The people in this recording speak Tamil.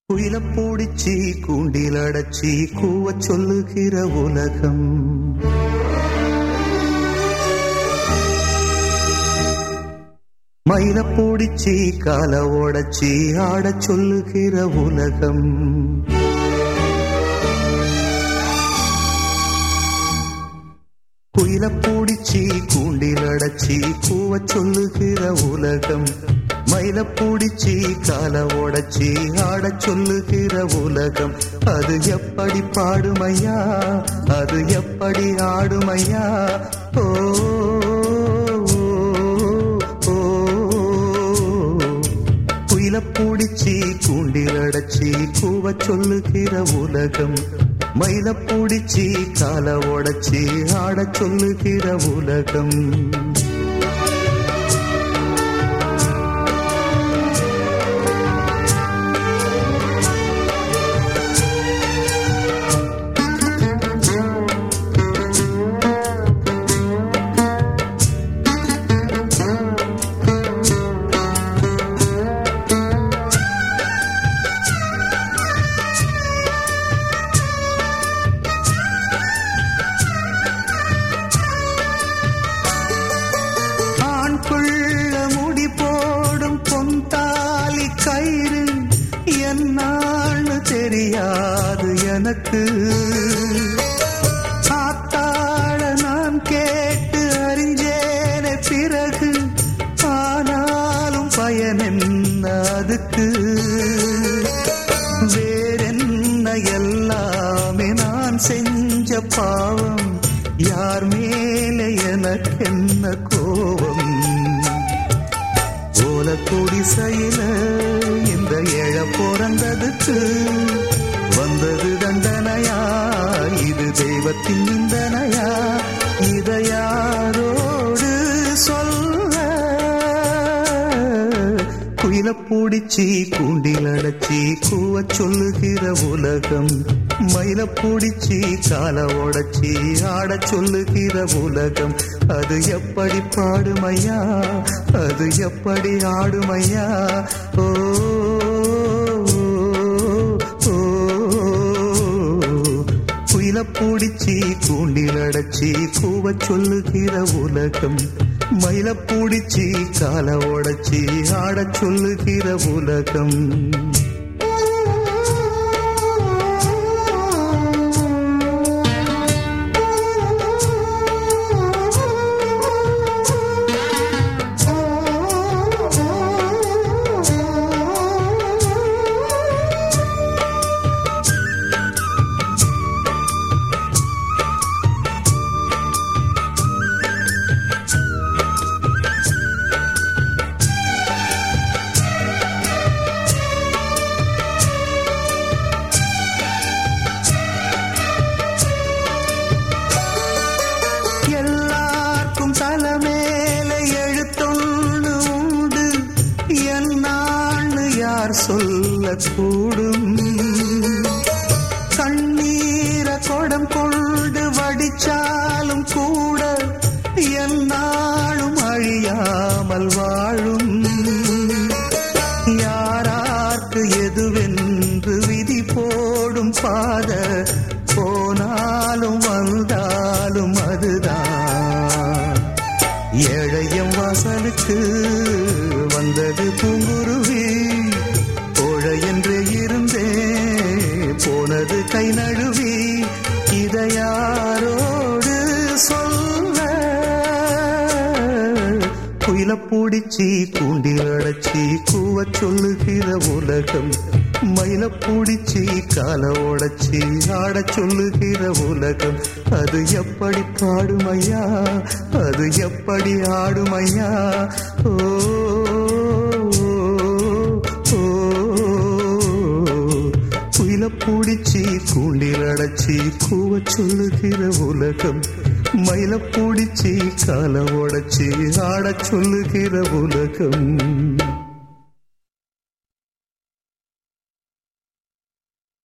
குயில பூடிச்சி கூண்டில் அடைச்சி கூவ சொல்லுகிற உலகம் மயில பூடிச்சி கால ஓடச்சி ஆடச் சொல்லுகிற உலகம் குயில பூடிச்சி கூண்டில் அடைச்சி கூவ சொல்லுகிற உலகம் மயில பூடிச்சி கால ஓடச்சி ஆடச் சொல்லுகிற உலகம் அது எப்படி பாடுமையா அது எப்படி ஆடுமையா ஓ ஓ, ஓ. குயில பூடிச்சி கூண்டில் அடைச்சி கூவ சொல்லுகிற உலகம் மயில பூடிச்சி கால உடைச்சி ஆடச் சொல்லுகிற உலகம் ஆண் புள்ள முடி போடும் பொந்தாலி கயிறு என்னான்னு தெரியாது எனக்கு ஆத்தாள நான் கேட்டு அறிஞ்சேனே பிறகு ஆனாலும் பயன் என்ன அதுக்கு வேறென்ன எல்லாமே நான் செஞ்ச பாவம் யார் மேலே எனக்கென்ன கோபம் ஓல குடிசையில இந்த எழ பிறந்ததுக்கு வந்தது தண்டனையா இது தெய்வத்தின் நிந்தனையா இதை யாரோடு சொல்ல குயில பூடிச்சி கூண்டில் அடைச்சி கூவ சொல்லுகிற உலகம் மயில பூடிச்சி கால உடைச்சி ஆடச் சொல்லுகிற உலகம் அது எப்படி பாடுமையா அது எப்படி ஆடுமையா ஓ ஓ, ஓ. குயில பூடிச்சி கூண்டில் அடைச்சி கூவ சொல்லுகிற உலகம் மயில பூடிச்சி கால உடைச்சி ஆடச் சொல்லுகிற உலகம் எல்லாருக்கும் தலைமேல எழுத்தொன்னு உண்டு என்னான்னு யார் சொல்லக்கூடும் கண்ணீர கொடம் கொண்டு வடிச்சாலும் கூட என்னாலும் அழியாமல் வாழும் யாரார்க்கு எதுவென்று விதி போடும் பாத போனாலும் வந்தாலும் அதுதான் ஏழையம் வாசலுக்கு வந்தது பூங்குருவி கோழை என்று இருந்தே போனது கை நழுவி இதை யாரோடு சொல்ல குயில பூடிச்சி கூண்டில் அடைச்சி கூவ சொல்லுகிற உலகம் மயில பூடிச்சி கால உடைச்சி ஆடச் சொல்லுகிற உலகம் அது எப்படி பாடுமையா அது எப்படி ஆடுமையா ஓ ஓ, ஓ. குயில பூடிச்சி கூண்டில் அடைச்சி கூவ சொல்லுகிற உலகம் மயில பூடிச்சி கால உடைச்சி ஆடச் சொல்லுகிற உலகம்